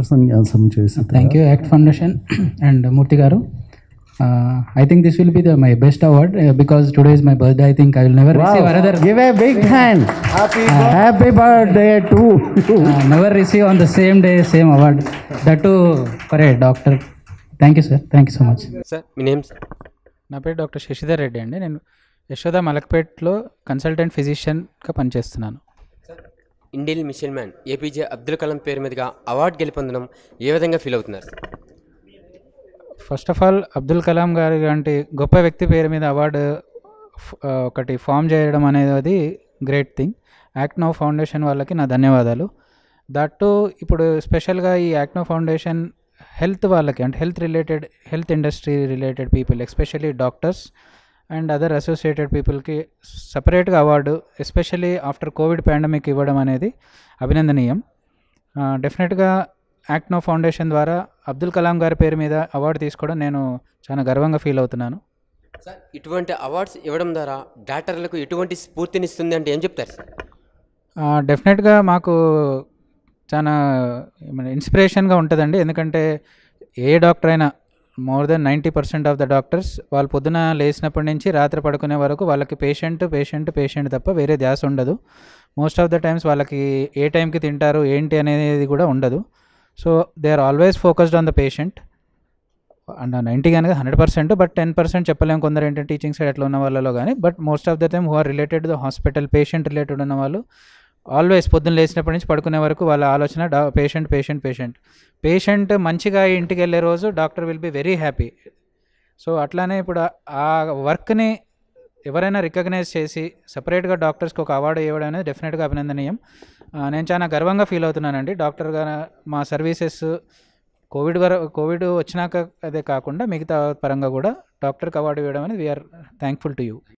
ప్రసన్యాసం చేసి thank you act foundation and Murthy గారు I think this will be the my best award because today is my birthday I think I will never receive another give a big hand happy birthday to never receive on the same day same award that too for a doctor thank you sir thank you so much sir మీ names నా పేరు doctor Shashidhar Reddy అండి నేను Yashoda మలక్పేట్లో consultant ఫిజిషియన్గా పనిచేస్తున్నాను Indian mission man APJ Abdul Kalam పేరు మీదుగా award గెలుపొందడం ఏ విధంగా ఫీల్ అవుతున్నారు sir first of all Abdul Kalam గారి లాంటి గొప్ప వ్యక్తి పేరు మీద అవార్డు ఫ్- ఆ, ఒకటి ఫామ్ చేయడం అనేది great thing act no foundation వాళ్ళకి నా ధన్యవాదాలు దట్టు ఇప్పుడు స్పెషల్గా ఈ యాక్ట్ నో ఫౌండేషన్ హెల్త్ వాళ్ళకి అంటే health related health industry related people especially doctors and other associated పీపుల్కి సపరేట్గా award especially after COVID pandemic ఇవ్వడం అనేది అభినందనీయం డెఫినెట్గా యాక్ట్ నో ఫౌండేషన్ ద్వారా అబ్దుల్ కలాం గారి పేరు మీద అవార్డు తీసుకోవడం నేను చాలా గర్వంగా ఫీల్ అవుతున్నాను సార్ ఇటువంటి అవార్డ్స్ ఇవ్వడం ద్వారా డాక్టర్లకు ఎటువంటి స్ఫూర్తినిస్తుంది అంటే ఏం చెప్తారు సార్ డెఫినెట్గా మాకు చాలా ఏమైనా ఇన్స్పిరేషన్గా ఉంటుందండి ఎందుకంటే ఏ డాక్టర్ అయినా more than ninety percent of the doctors వాళ్ళు పొద్దున లేచినప్పటి నుంచి రాత్రి పడుకునే వరకు వాళ్ళకి పేషెంట్ పేషెంట్ పేషెంట్ తప్ప వేరే ధ్యాస ఉండదు మోస్ట్ ఆఫ్ ద టైమ్స్ వాళ్ళకి ఏ టైంకి తింటారు ఏంటి అనేది కూడా ఉండదు so they are always focused on the patient and ninety కానీ hundred percent but ten percent చెప్పలేము కొందరు ఏంటంటే టీచింగ్ సైడ్ అట్లా ఉన్న వాళ్ళలో కానీ but most of the time who are related the hospital patient related ఉన్న వాళ్ళు ఆల్వేస్ పొద్దున్న లేచినప్పటి నుంచి పడుకునే వరకు వాళ్ళ ఆలోచన డా పేషెంట్ పేషెంట్ పేషెంట్ పేషెంట్ మంచిగా ఇంటికి వెళ్ళే రోజు doctor will be very happy so అట్లానే ఇప్పుడు ఆ- ఆ వర్క్ని ఎవరైనా రికగ్నైజ్ చేసి సపరేట్గా డాక్టర్స్కి ఒక అవార్డు ఇవ్వడం అనేది డెఫినెట్గా అభినందనీయం ఆ, నేను చాలా గర్వంగా ఫీల్ అవుతున్నానండి డాక్టర్గా మా సర్వీసెస్ కోవిడ్ వర కోవిడ్ వచ్చినాక అదే కాకుండా మిగతా పరంగా కూడా డాక్టర్కి అవార్డు ఇవ్వడం అనేది వీఆర్ థ్యాంక్ఫుల్ టు యూ